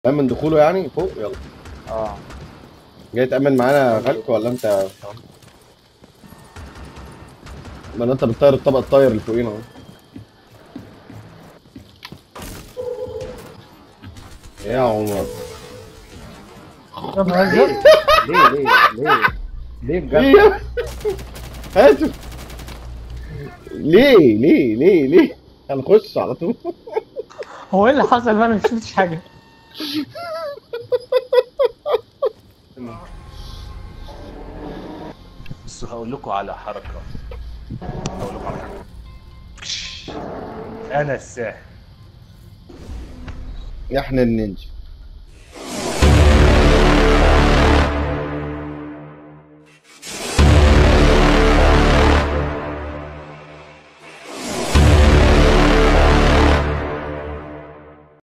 تأمن دخوله يعني فوق يلا اه جاي تأمن معانا غلق ولا انت ما انت بتطير الطبق الطاير اللي فوقينا اهو يا عمر يا مهزأ ليه ليه ليه ليه بجد ليه يا هاتوا ليه ليه ليه ليه هنخش على طول هو ايه اللي حصل انا ما شفتش حاجه بس هقول لكم على حركه هقول لكم على حركه انا الساحر احنا النينجا